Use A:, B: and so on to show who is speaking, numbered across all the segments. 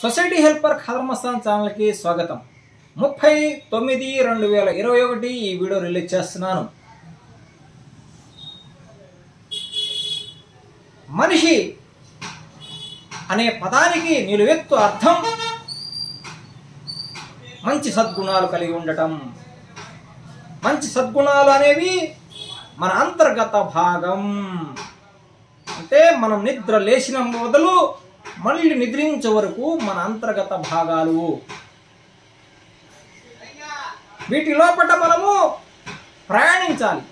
A: society helper ఖదర్మస్తాన్ ఛానల్కి స్వాగతం ముప్పై తొమ్మిది రెండు వేల ఇరవై ఒకటి ఈ వీడియో రిలీజ్ చేస్తున్నాను మనిషి అనే పదానికి నిలువెత్తు అర్థం మంచి సద్గుణాలు కలిగి ఉండటం మంచి సద్గుణాలు అనేవి మన అంతర్గత భాగం అంటే మనం నిద్ర లేచిన మొదలు మళ్ళీ నిద్రించే వరకు మన అంతర్గత భాగాలు వీటి లోపల మనము ప్రయాణించాలి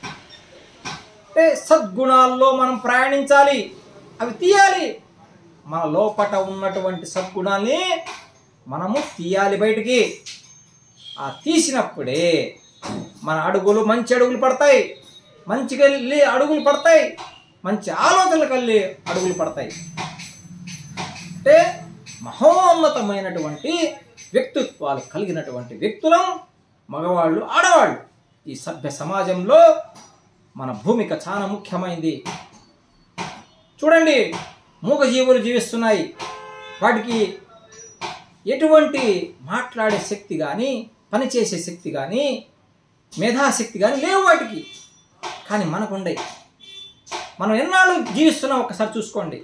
A: అంటే సద్గుణాల్లో మనం ప్రయాణించాలి అవి తీయాలి మన లోపట ఉన్నటువంటి సద్గుణాల్ని మనము తీయాలి బయటికి ఆ తీసినప్పుడే మన అడుగులు మంచి అడుగులు పడతాయి మంచిగా వెళ్ళి అడుగులు పడతాయి మంచి ఆలోచనలు కలిగి అడుగులు పడతాయి అంటే మహోన్నతమైనటువంటి వ్యక్తిత్వాలు కలిగినటువంటి వ్యక్తులం మగవాళ్ళు ఆడవాళ్ళు ఈ సభ్య సమాజంలో మన భూమిక చాలా ముఖ్యమైంది చూడండి మూగజీవులు జీవిస్తున్నాయి వాటికి ఎటువంటి మాట్లాడే శక్తి కానీ పనిచేసే శక్తి కానీ మేధాశక్తి కానీ లేవు వాటికి కానీ మనకుండయి మనం ఎన్నాళ్ళు జీవిస్తున్నాం ఒకసారి చూసుకోండి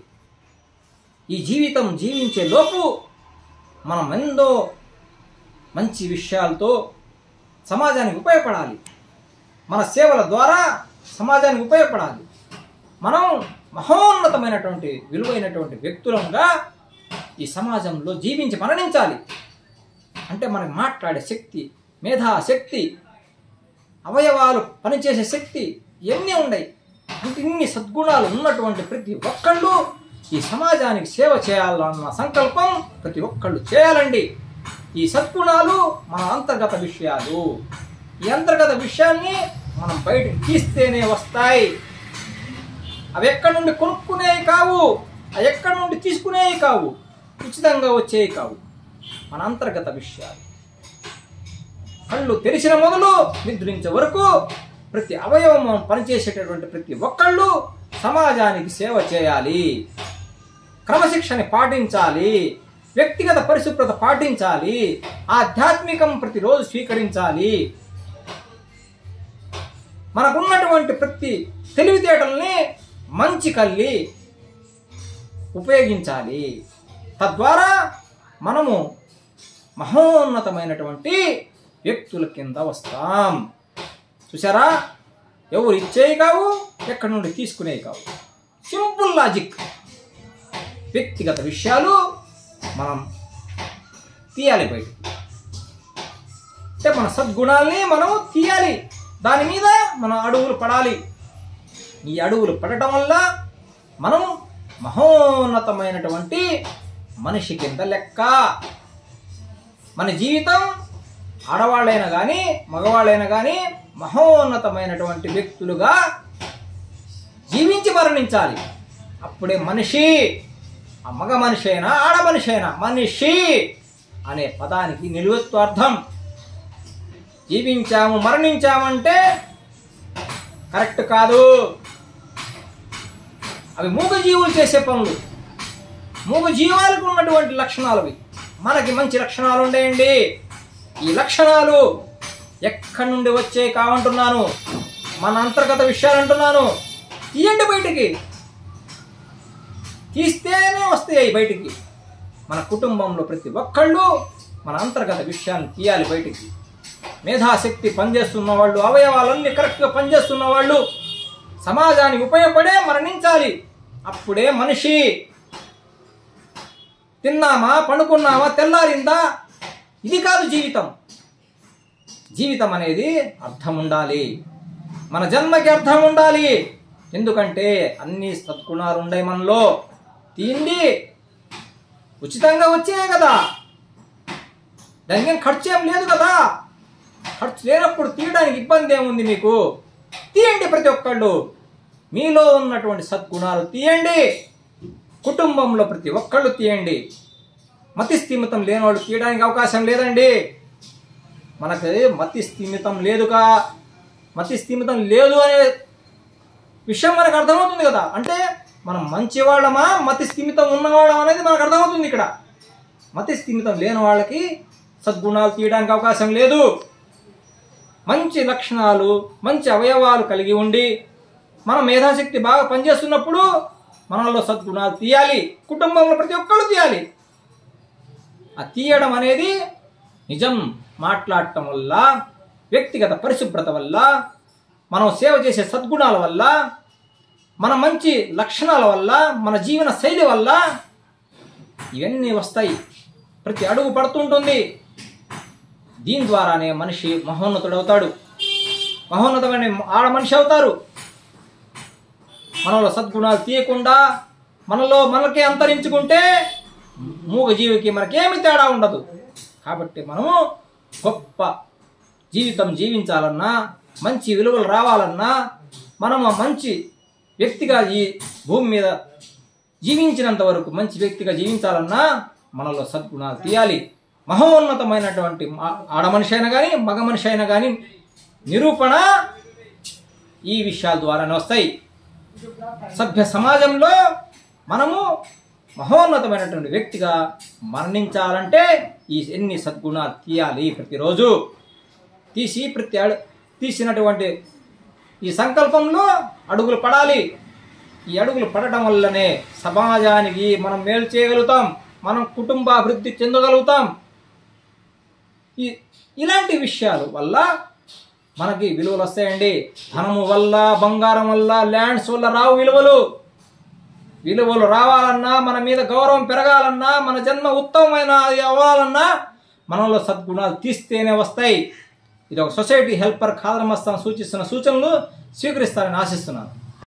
A: ఈ జీవితం జీవించే లోపు మనం ఎంతో మంచి విషయాలతో సమాజానికి ఉపయోగపడాలి మన సేవల ద్వారా సమాజానికి ఉపయోగపడాలి మనం మహోన్నతమైనటువంటి విలువైనటువంటి వ్యక్తులంగా ఈ సమాజంలో జీవించి మరణించాలి అంటే మనకు మాట్లాడే శక్తి మేధా శక్తి అవయవాలు పనిచేసే శక్తి ఇవన్నీ ఉన్నాయి అంటే ఇన్ని సద్గుణాలు ఉన్నటువంటి ప్రతి ఒక్కళ్ళు ఈ సమాజానికి సేవ చేయాలన్న సంకల్పం ప్రతి ఒక్కళ్ళు చేయాలండి ఈ సద్గుణాలు మన అంతర్గత విషయాలు ఈ అంతర్గత విషయాల్ని మనం బయటకు తీస్తేనే వస్తాయి అవి ఎక్కడి నుండి కొనుక్కునేవి కావు అవి ఎక్కడి నుండి తీసుకునేవి కావు ఉచితంగా వచ్చేవి కావు మన అంతర్గత విషయాలు కళ్ళు తెరిచిన మొదలు నిద్రించే వరకు ప్రతి అవయవం పనిచేసేటటువంటి ప్రతి ఒక్కళ్ళు సమాజానికి సేవ చేయాలి క్రమశిక్షణ పాటించాలి వ్యక్తిగత పరిశుభ్రత పాటించాలి ఆధ్యాత్మికం ప్రతిరోజు స్వీకరించాలి మనకున్నటువంటి ప్రతి తెలివితేటల్ని మంచి కల్లి ఉపయోగించాలి తద్వారా మనము మహోన్నతమైనటువంటి వ్యక్తుల కింద వస్తాం చూసారా ఎవరు ఇచ్చేవి కావు ఎక్కడి నుండి తీసుకునేవి కావు సింపుల్ లాజిక్ వ్యక్తిగత విషయాలు మనం తీయాలి బయట అంటే మన సద్గుణాల్ని మనం తీయాలి దాని మీద మన అడుగులు పడాలి ఈ అడుగులు పడటం వల్ల మనం మహోన్నతమైనటువంటి మనిషి కింద లెక్క మన జీవితం ఆడవాళ్ళైనా కానీ మగవాళ్ళైనా కానీ మహోన్నతమైనటువంటి వ్యక్తులుగా జీవించి మరణించాలి అప్పుడే మనిషి ఆ మగ మనిషి అయినా ఆడ మనిషి అయినా మనిషి అనే పదానికి నిలువెత్తు అర్థం జీవించాము మరణించామంటే కరెక్ట్ కాదు అవి మూగజీవులు చేసే పనులు మూగజీవాలకు ఉన్నటువంటి లక్షణాలు అవి మనకి మంచి లక్షణాలు ఉండేయండి ఈ లక్షణాలు ఎక్కడి నుండి వచ్చే కావంటున్నాను మన అంతర్గత విషయాలు అంటున్నాను తీయండి బయటికి తీస్తేనే వస్తాయి బయటికి మన కుటుంబంలో ప్రతి ఒక్కళ్ళు మన అంతర్గత విషయాన్ని తీయాలి బయటికి మేధాశక్తి పనిచేస్తున్న వాళ్ళు అవయవాలన్నీ కరెక్ట్గా పనిచేస్తున్న వాళ్ళు సమాజానికి ఉపయోగపడే మరణించాలి అప్పుడే మనిషి తిన్నామా పండుకున్నామా తెల్లారిందా ఇది కాదు జీవితం జీవితం అనేది అర్థం ఉండాలి మన జన్మకి అర్థం ఉండాలి ఎందుకంటే అన్ని సద్గుణాలు ఉన్నాయి మనలో తిండి ఉచితంగా వచ్చాయి కదా దానికి ఏం ఖర్చు ఏం లేదు కదా ఖర్చు లేనప్పుడు తీయడానికి ఇబ్బంది ఏముంది మీకు తీయండి ప్రతి ఒక్కళ్ళు మీలో ఉన్నటువంటి సద్గుణాలు తీయండి కుటుంబంలో ప్రతి ఒక్కళ్ళు తీయండి మతి స్థిమితం లేని వాళ్ళు తీయడానికి అవకాశం లేదండి మనకి మతి స్థిమితం లేదుగా మతి స్థిమితం లేదు అనే విషయం మనకు అర్థమవుతుంది కదా అంటే మనం మంచి వాళ్ళమా మతి స్థిమితం ఉన్నవాళ్ళం అనేది మనకు అర్థమవుతుంది ఇక్కడ మతి స్థిమితం లేని వాళ్ళకి సద్గుణాలు తీయడానికి అవకాశం లేదు మంచి లక్షణాలు మంచి అవయవాలు కలిగి ఉండి మన మేధాశక్తి బాగా పనిచేస్తున్నప్పుడు మనలో సద్గుణాలు తీయాలి కుటుంబంలో ప్రతి ఒక్కళ్ళు తీయాలి ఆ తీయడం అనేది నిజం మాట్లాడటం వల్ల వ్యక్తిగత పరిశుభ్రత వల్ల మనం సేవ చేసే సద్గుణాల వల్ల మన మంచి లక్షణాల వల్ల మన జీవన శైలి వల్ల ఇవన్నీ వస్తాయి ప్రతి అడుగు పడుతుంటుంది దీని ద్వారానే మనిషి మహోన్నతుడవుతాడు మహోన్నతమైన ఆడ మనిషి అవుతారు మనలో సద్గుణాలు తీయకుండా మనలో మనకే అంతరించుకుంటే మూగజీవికి మనకేమి తేడా ఉండదు కాబట్టి మనము గొప్ప జీవితం జీవించాలన్నా మంచి విలువలు రావాలన్నా మనము మంచి వ్యక్తిగా ఈ భూమి మీద జీవించినంత వరకు మంచి వ్యక్తిగా జీవించాలన్నా మనలో సద్గుణాలు తీయాలి మహోన్నతమైనటువంటి మా- ఆడ మనిషి అయినా కానీ మగ మనిషి అయినా కానీ నిరూపణ ఈ విషయాల ద్వారానే వస్తాయి సభ్య సమాజంలో మనము మహోన్నతమైనటువంటి వ్యక్తిగా మరణించాలంటే ఈ ఎన్ని సద్గుణాలు తీయాలి ప్రతిరోజు తీసి ప్రతి అడు తీసినటువంటి ఈ సంకల్పంలో అడుగులు పడాలి ఈ అడుగులు పడటం వల్లనే సమాజానికి మనం మేలు చేయగలుగుతాం మనం కుటుంబ అభివృద్ధి చెందగలుగుతాం ఈ ఇలాంటి విషయాలు వల్ల మనకి విలువలు వస్తాయండి ధనము వల్ల బంగారం వల్ల ల్యాండ్స్ వల్ల రావు విలువలు విలువలు రావాలన్నా మన మీద గౌరవం పెరగాలన్నా మన జన్మ ఉత్తమమైన అవ్వాలన్నా మనలో సద్గుణాలు తీస్తేనే వస్తాయి ఇది ఒక సొసైటీ హెల్పర్ ఖాదరమస్తాన్ సూచిస్తున్న సూచనలు స్వీకరిస్తారని ఆశిస్తున్నాను